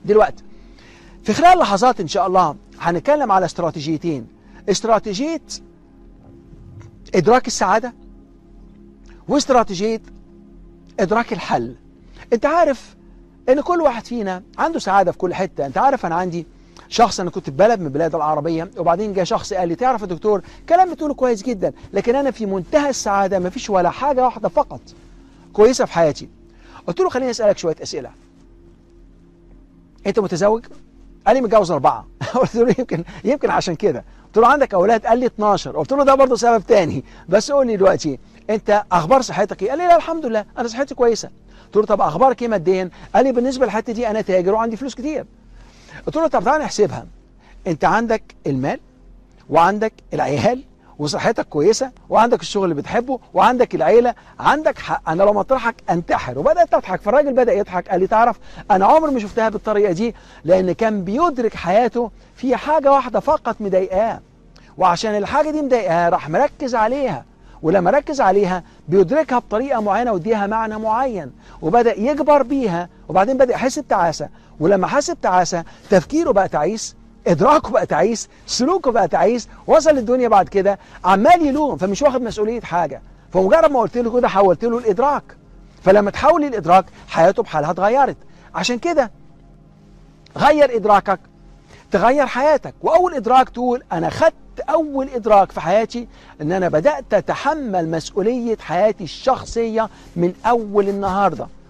دلوقتي في خلال لحظات ان شاء الله هنتكلم على استراتيجيتين استراتيجيه ادراك السعاده واستراتيجيه ادراك الحل انت عارف ان كل واحد فينا عنده سعاده في كل حته انت عارف انا عندي شخص انا كنت في بلد من البلاد العربيه وبعدين جاء شخص قال لي تعرف يا دكتور كلام بتقوله كويس جدا لكن انا في منتهى السعاده ما فيش ولا حاجه واحده فقط كويسه في حياتي قلت له خليني اسالك شويه اسئله انت متزوج قال لي متجوز اربعه قلت له يمكن يمكن عشان كده قلت له عندك اولاد قال لي 12 قلت له ده برضه سبب تاني بس قول لي دلوقتي انت اخبار صحتك ايه قال لي لا الحمد لله انا صحتي كويسه قلت له طب اخبارك ايه ماديا قال لي بالنسبه للحته دي انا تاجر وعندي فلوس كتير قلت له طب تعالى نحسبها انت عندك المال وعندك العيال وصحتك كويسه وعندك الشغل اللي بتحبه وعندك العيله عندك حق انا لو مطرحك انتحر وبدات اضحك فالراجل بدا يضحك قال لي تعرف انا عمري ما شفتها بالطريقه دي لان كان بيدرك حياته في حاجه واحده فقط مضايقاه وعشان الحاجه دي مضايقاه راح مركز عليها ولما ركز عليها بيدركها بطريقه معينه ويديها معنى معين وبدا يكبر بيها وبعدين بدا يحس بتعاسه ولما حس بتعاسه تفكيره بقى تعيس ادراكه بقى تعيس سلوكه بقى تعيس وصل للدنيا بعد كده عمال يلوم فمش واخد مسؤوليه حاجه فمجرد ما قلت له كده حولت له الادراك فلما تحول الادراك حياته بحالها اتغيرت عشان كده غير ادراكك تغير حياتك واول ادراك تقول انا خدت اول ادراك في حياتي ان انا بدات اتحمل مسؤوليه حياتي الشخصيه من اول النهارده